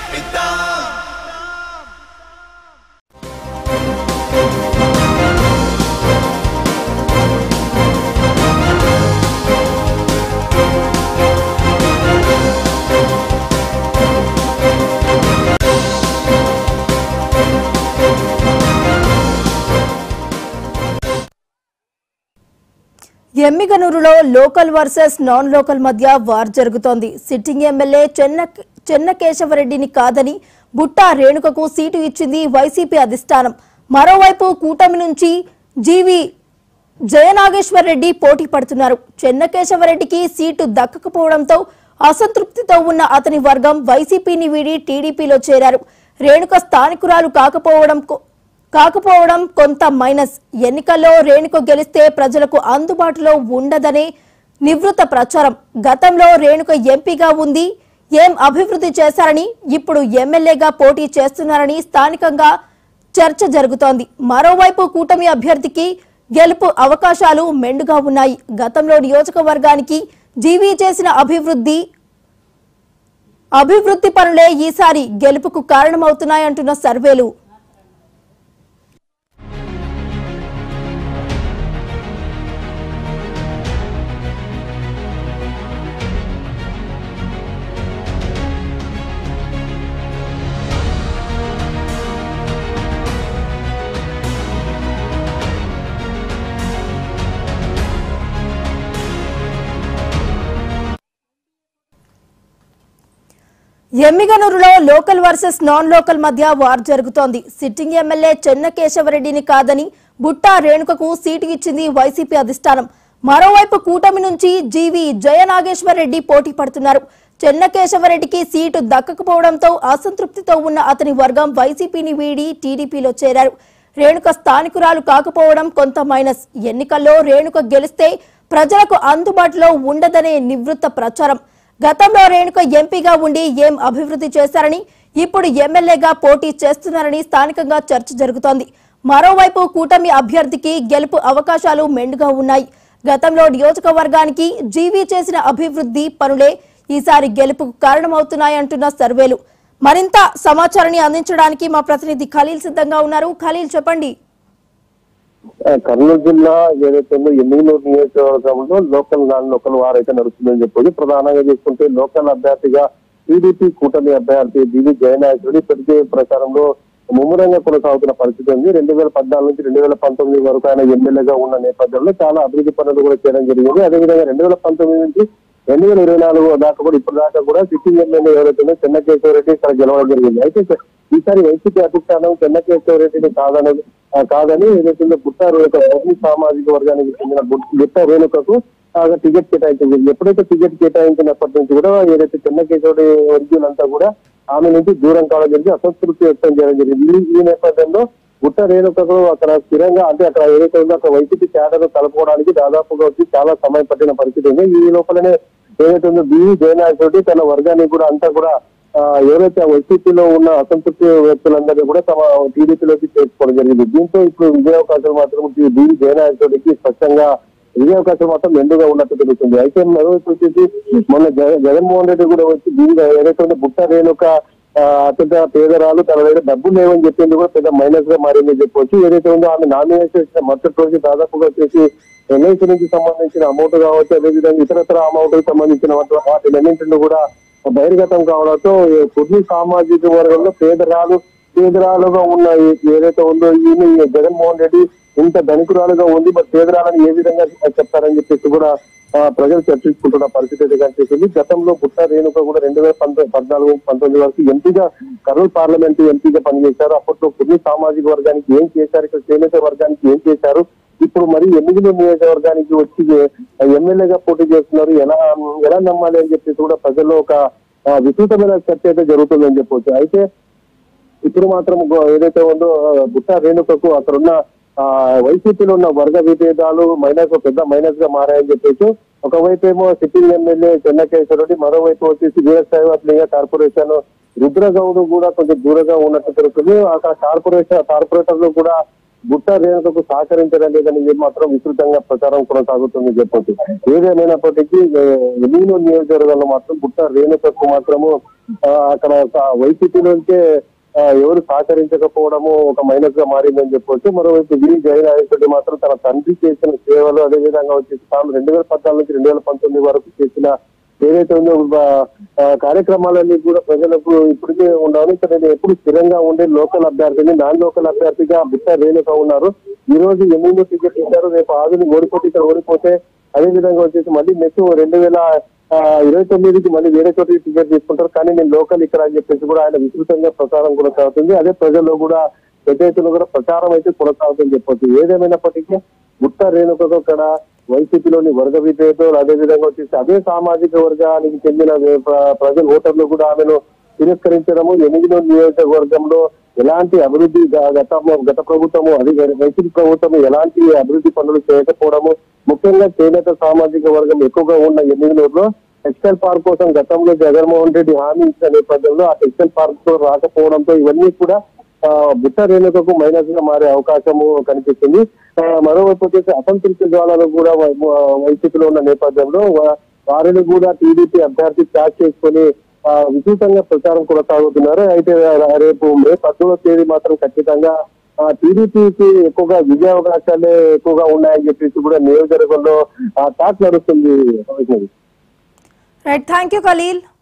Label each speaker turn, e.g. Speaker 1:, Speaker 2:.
Speaker 1: ఇద్దాం
Speaker 2: ఎమ్మిగనూరులో local versus non local మధ్య వార్ జరుగుతోంది సిట్టింగ్ ఎమ్మెల్యే చెన్న చెన్నకేశవరెడ్డిని కాదని బుట్టా రేణుకకు సీటు ఇచ్చింది వైసీపీ అధిష్టానం మరోవైపు కూటమి నుంచి జీవి జయనాగేశ్వర్ రెడ్డి పోటీ పడుతున్నారు చెన్నకేశవరెడ్డికి సీటు దక్కకపోవడంతో అసంతృప్తితో ఉన్న అతని వర్గం వైసీపీని వీడి టీడీపీలో చేరారు రేణుక స్థానికురాలు కాకపోవడం కొ- కాకపోవడం కొంత మైనస్ ఎన్నికల్లో రేణుక గెలిస్తే ప్రజలకు అందుబాటులో ఉండదనే నివృత్త ప్రచారం గతంలో రేణుక ఎంపీగా ఉంది ఏం అభివృద్ధి చేశారని ఇప్పుడు ఎమ్మెల్యేగా పోటీ చేస్తున్నారని స్థానికంగా చర్చ జరుగుతోంది మరోవైపు కూటమి అభ్యర్థికి గెలుపు అవకాశాలు మెండుగా ఉన్నాయి గతంలో నియోజకవర్గానికి జీవీ చేసిన అభివృద్ధి అభివృద్ధి పనులే ఈసారి గెలుపుకు కారణమవుతున్నాయంటున్న సర్వేలు ఎమ్మిగనూరులో లోకల్ వర్సెస్ నాన్ లోకల్ మధ్య వార్ జరుగుతోంది సిట్టింగ్ ఎమ్మెల్యే చెన్నకేశవరెడ్డిని కాదని బుట్టా రేణుకకు సీటు ఇచ్చింది వైసీపీ అధిష్టానం మరోవైపు కూటమి నుంచి జీవి జయనాగేశ్వర్ రెడ్డి పోటీ పడుతున్నారు చెన్నకేశవరెడ్డికి సీటు దక్కకపోవడంతో అసంతృప్తితో ఉన్న అతని వర్గం వైసీపీని వీడి టీడీపీలో చేరారు రేణుక స్థానికురాలు కాకపోవడం కొంత మైనస్ ఎన్నికల్లో రేణుక గెలిస్తే ప్రజలకు అందుబాటులో ఉండదనే నివృత్త ప్రచారం గతంలో రేణుక ఎంపీగా ఉండి ఏం అభివృద్ధి చేశారని ఇప్పుడు ఎమ్మెల్యేగా పోటీ చేస్తున్నారని స్థానికంగా చర్చ జరుగుతోంది మరోవైపు కూటమి అభ్యర్థికి గెలుపు అవకాశాలు మెండుగా ఉన్నాయి గతంలో నియోజకవర్గానికి జీవీ చేసిన అభివృద్ధి పనులే ఈసారి గెలుపుకు కారణమవుతున్నాయంటున్న సర్వేలు మరింత సమాచారాన్ని అందించడానికి మా ప్రతినిధి ఖలీల్ సిద్ధంగా ఉన్నారు ఖలీల్ చెప్పండి
Speaker 3: ఆ, కర్నూలు జిల్లా ఏదైతే ఉందో ఎమ్మిగనూరు నియోజకవర్గంలో లోకల్ నాన్ లోకల్ వార్ అయితే నడుస్తుందని చెప్పొచ్చు ప్రధానంగా చూసుకుంటే లోకల్ అభ్యర్థిగా టీడీపీ కూటమి అభ్యర్థి దివి జయనాయకుడి ఇప్పటికే ప్రచారంలో ముమ్మరంగా కొనసాగుతున్న పరిస్థితి ఉంది రెండు వేల పద్నాలుగు నుంచి రెండు వేల పంతొమ్మిది వరకు ఆయన ఎమ్మెల్యేగా ఉన్న నేపథ్యంలో చాలా అభివృద్ధి పనులు కూడా చేయడం జరిగింది అదేవిధంగా రెండు వేల పంతొమ్మిది నుంచి రెండు వేల ఇరవై నాలుగు దాకా కూడా ఇప్పుడు దాకా కూడా సిట్టింగ్ ఎమ్మెల్యే ఎవరైతే ఉందో చెన్నకేశ్వరరెడ్డి ఇక్కడ గెలవడం జరిగింది అయితే ఈసారి వైసీపీ అధిష్టానం చెన్నకేశ్వరరెడ్డిని కాదని ఆ, కాదని ఏదైతే గుట్ట రేణుక భూమి సామాజిక వర్గానికి చెందిన గు- గుట్ట రేణుకకు ఆ, టికెట్ కేటాయించింది ఎప్పుడైతే టికెట్ కేటాయించినప్పటి నుంచి కూడా ఏదైతే చెన్నకేశ్వరి వర్గీయులంతా కూడా ఆమె నుంచి దూరం కావడం జరిగింది అసంతృప్తి వ్యక్తం చేయడం జరిగింది ఈ- ఈ నేపథ్యంలో గుట్ట రేణుకకు అక్కడ స్థిరంగా అంటే అక్కడ ఏదైతే ఉందో అక్కడ వైసీపీ క్యాడర్ కలుపుకోవడానికి దాదాపుగా వచ్చి చాలా సమయం పట్టిన పరిస్థితి ఉంది ఈ లోపలనే ఏదైతే ఉందో బివి జయనాథ్ తన వర్గానికి కూడా అంతా కూడా ఆ, ఎవరైతే ఆ వైసీపీలో ఉన్న అసంతృప్తి వ్యక్తులందరినీ కూడా తమ టీడీపీలోకి చేర్చుకోవడం జరిగింది దీంతో ఇప్పుడు విజయావకాశాలు మాత్రం బివి జయనాథ్ స్పష్టంగా విజయావకాశం మాత్రం మెండుగా ఉన్నట్టు తెలుస్తుంది అయితే మరోవైపు వచ్చేసి మొన్న జగ- జగన్మోహన్ రెడ్డి కూడా వచ్చి దీని ఏదైతే ఉందో బుట్ట రేణుక ఆ, అత్యంత పేదరాలు తన దగ్గర డబ్బులు లేవని చెప్పింది కూడా పెద్ద మైనస్ గా మారిందని చెప్పొచ్చు ఏదైతే ఉందో ఆమె నామినేషన్ చేసిన మరుసటి రోజు దాదాపుగా వచ్చేసి ఎల్ఐసి నుంచి సంబంధించిన అమౌంట్ కావచ్చు అదేవిధంగా ఇతరతర అమౌంట్ కి సంబంధించిన వాటి వాటి అన్నింటిని కూడా బహిర్గతం కావడంతో ఈ కుర్మి సామాజిక వర్గంలో పేదరాలు పేదరాలుగా ఉన్న ఈ- ఏదైతే ఉందో ఈమె ఈ జగన్మోహన్ రెడ్డి ఇంత ధనికురాలుగా ఉంది మరి పేదరాలని ఏ విధంగా చెప్తారని చెప్పేసి కూడా ఆ, ప్రజలు చర్చించుకుంటున్న పరిస్థితి అయితే కనిపిస్తుంది గతంలో బుట్ట రేణుక కూడా రెండు వేల పంతొమ్మిది పద్నాలుగు పంతొమ్మిది వరకు ఎంపీగా కర్నూలు పార్లమెంట్ ఎంపీగా పనిచేశారు అప్పట్లో కొన్ని సామాజిక వర్గానికి ఏం చేశారు ఇక్కడ చేనేత వర్గానికి ఏం చేశారు ఇప్పుడు మరి ఎనిమిది నియోజకవర్గానికి వచ్చి ఎమ్మెల్యేగా పోటీ చేస్తున్నారు ఎలా ఎలా నమ్మాలి అని చెప్పేసి కూడా ప్రజల్లో ఒక ఆ, విస్తృతమైన చర్చ అయితే జరుగుతుందని చెప్పొచ్చు అయితే ఇప్పుడు మాత్రం గో- ఏదైతే ఉందో ఆ, బుట్ట రేణుకకు అక్కడ ఉన్న ఆ, వైసీపీలో ఉన్న వర్గ విభేదాలు మైనస్ పెద్ద మైనస్ గా మారాయని చెప్పేసి ఒకవైపు ఏమో సిట్టింగ్ ఎమ్మెల్యే చెన్నకేశ్వరరెడ్డి మరోవైపు వచ్చేసి వీరశైవత్లింగ కార్పొరేషన్ రుద్రగౌడ్ కూడా కొంచెం దూరంగా ఉన్నట్టు తెలుస్తుంది అక్కడ కార్పొరేషన్ కార్పొరేటర్లు కూడా బుట్ట రేణుకకు సహకరించడం లేదని ఇది మాత్రం విస్తృతంగా ప్రచారం కొనసాగుతుంది చెప్పొచ్చు ఏదేమైనప్పటికీ ఎన్నో నియోజకవర్గాల్లో మాత్రం బుట్ట రేణుకకు మాత్రము ఆ, అక్కడ వైసీపీ నుంచే ఆ, ఎవరు సహకరించకపోవడము ఒక మైనస్ గా మారిందని చెప్పొచ్చు మరోవైపు వి జయనారాయణ రెడ్డి మాత్రం తన తండ్రి చేసిన సేవలు అదేవిధంగా వచ్చేసి తాను రెండు వేల పద్నాలుగు నుంచి రెండు వేల పంతొమ్మిది వరకు చేసిన ఏదైతే ఉందో ఆ, ఆ, కార్యక్రమాలన్నీ కూడా ప్రజలకు ఇప్పటికే ఉన్నాను ఇక్కడ నేను ఎప్పుడు స్థిరంగా ఉండే లోకల్ అభ్యర్థిని నాన్ లోకల్ అభ్యర్థిగా బిట్ట రేణుక ఉన్నారు ఈ రోజు ఎనిమిదో టికెట్ ఇచ్చారు రేపు ఆదిని ఓడిపోతే ఇక్కడ ఓడిపోతే అదే విధంగా వచ్చేసి మళ్ళీ నెక్స్ట్ రెండు వేల ఆ, ఇరవై తొమ్మిదికి మళ్ళీ వేరే చోటికి టికెట్ తీసుకుంటారు కానీ నేను లోకల్ ఇక్కడ అని చెప్పేసి కూడా ఆయన విస్తృతంగా ప్రచారం కొనసాగుతుంది అదే ప్రజల్లో కూడా పెద్ద ఎత్తున కూడా ప్రచారం అయితే కొనసాగుతుంది చెప్పొచ్చు ఏదేమైనప్పటికీ గుట్ట రేణుకతో ఇక్కడ వైసీపీలోని వర్గ విభేదాలు అదే విధంగా వచ్చేసి అదే సామాజిక వర్గానికి చెందిన వే- ప్ర- ప్రజలు ఓటర్లు కూడా ఆమెను తిరస్కరించడము ఎనిమిదో నియోజకవర్గంలో ఎలాంటి అభివృద్ధి గ- గత గత ప్రభుత్వము అది వైసీపీ ప్రభుత్వం ఎలాంటి అభివృద్ధి పనులు చేయకపోవడము ముఖ్యంగా చేనేత సామాజిక వర్గం ఎక్కువగా ఉన్న ఎన్నికలలో టెక్స్టైల్ పార్క్ కోసం గతంలో జగన్మోహన్ రెడ్డి హామీ ఇచ్చిన నేపథ్యంలో ఆ టెక్స్టైల్ పార్క్ తో రాకపోవడంతో ఇవన్నీ కూడా ఆ, బుట్ట రేణుకకు మైనస్ గా మారే అవకాశము కనిపిస్తుంది ఆ, మరోవైపు వచ్చేసి అసంతృప్తి జ్వాలలు కూడా వై- వైసీపీలో ఉన్న నేపథ్యంలో వా- వారిని కూడా టీడీపీ అభ్యర్థి ప్యాక్ చేసుకొని ఆ, విస్తృతంగా ప్రచారం కొనసాగుతున్నారు అయితే రా- రేపు మే పద్మూడవ తేదీ మాత్రం ఖచ్చితంగా టీడీపీకి ఎక్కువగా విజయ అవకాశాలే ఎక్కువగా ఉన్నాయని చెప్పేసి కూడా నియోజకవర్గంలో టాక్ నడుస్తుంది Vaishnavi
Speaker 2: right thank you Khaleel